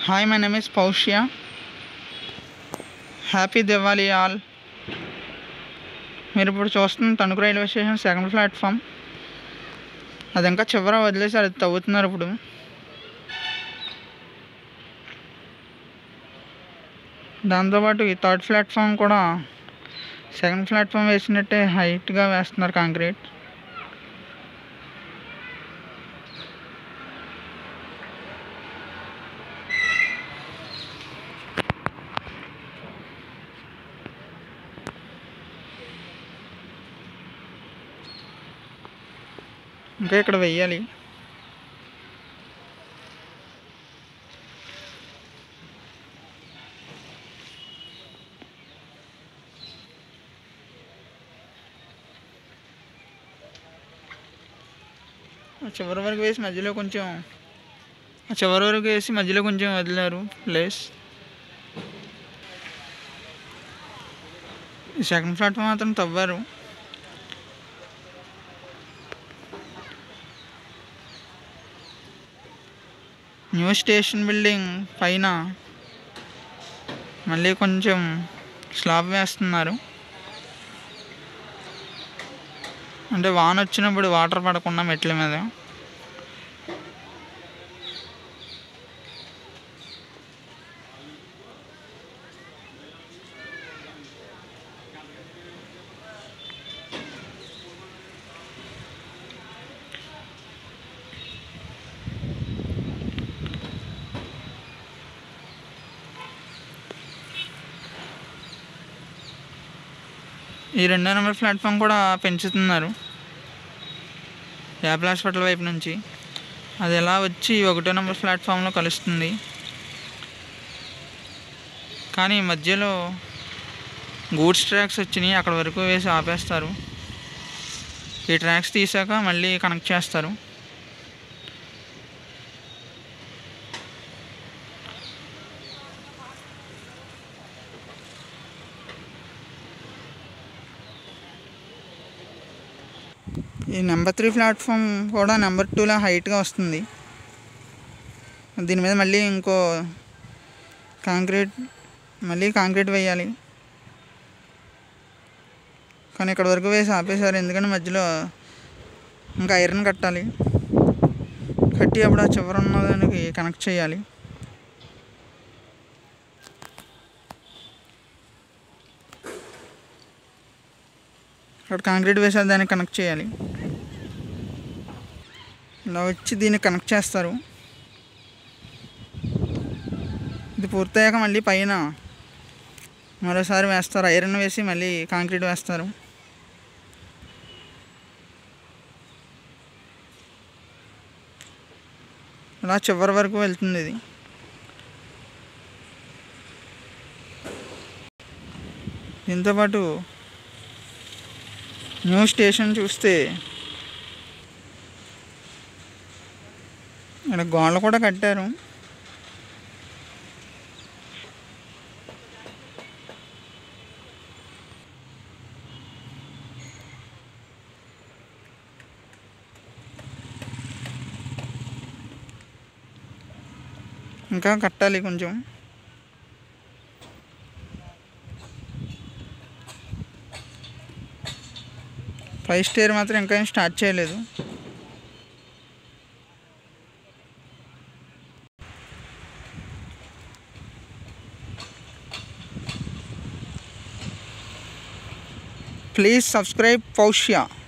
hi my name is Paushya happy Diwali all మీరు ఇప్పుడు చూస్తున్న Tanuku railway station second platform అది ఇంకా చివర వదిలేసి అది తవ్వుతున్నారు ఇప్పుడు దాంతోపాటు ఈ థర్డ్ ప్లాట్ఫామ్ కూడా సెకండ్ ప్లాట్ఫామ్ వేసినట్టే హైట్గా వేస్తున్నారు కాంక్రీట్ ఇంకా ఇక్కడ వెయ్యాలి ఆ చివరి వరకు వేసి మధ్యలో కొంచెం ఆ చివరి వరకు వేసి మధ్యలో కొంచెం వదిలారు ప్లేస్ ఈ సెకండ్ ప్లాట్ఫామ్ మాత్రం తవ్వారు న్యూ స్టేషన్ బిల్డింగ్ పైన మళ్ళీ కొంచెం స్లాబ్ వేస్తున్నారు అంటే వాన వచ్చినప్పుడు వాటర్ పడకుండా మెట్ల మీద ఈ రెండో నెంబర్ ప్లాట్ఫామ్ కూడా పెంచుతున్నారు యాపిల్ హాస్పిటల్ వైపు నుంచి అది ఎలా వచ్చి ఒకటో నెంబర్ ప్లాట్ఫామ్లో కలుస్తుంది కానీ మధ్యలో గూడ్స్ ట్రాక్స్ వచ్చినాయి అక్కడ వరకు వేసి ఆపేస్తారు ఈ ట్రాక్స్ తీసాక మళ్ళీ కనెక్ట్ చేస్తారు ఈ నెంబర్ త్రీ ప్లాట్ఫామ్ కూడా నెంబర్ టూలో హైట్గా వస్తుంది దీని మీద మళ్ళీ ఇంకో కాంక్రీట్ మళ్ళీ కాంక్రీట్ వేయాలి కానీ ఇక్కడ వరకు వేసి ఆపేశారు ఎందుకంటే మధ్యలో ఇంకా ఐరన్ కట్టాలి కట్టి అప్పుడు ఆ చివర ఉన్న దానికి కనెక్ట్ చేయాలి అక్కడ కాంక్రీట్ వేసారు దాన్ని కనెక్ట్ చేయాలి ఇలా వచ్చి దీన్ని కనెక్ట్ చేస్తారు ఇది పూర్తయ్యాక మళ్ళీ పైన మరోసారి వేస్తారు ఐరన్ వేసి మళ్ళీ కాంక్రీట్ వేస్తారు అలా చివరి వరకు వెళ్తుంది ఇది దీంతోపాటు న్యూ స్టేషన్ చూస్తే ఇక్కడ గోడలు కూడా కట్టారు ఇంకా కట్టాలి కొంచెం ఫైవ్ స్టేర్ మాత్రం ఇంకా ఏం స్టార్ట్ చేయలేదు ప్లీజ్ సబ్స్క్రైబ్ పౌష్య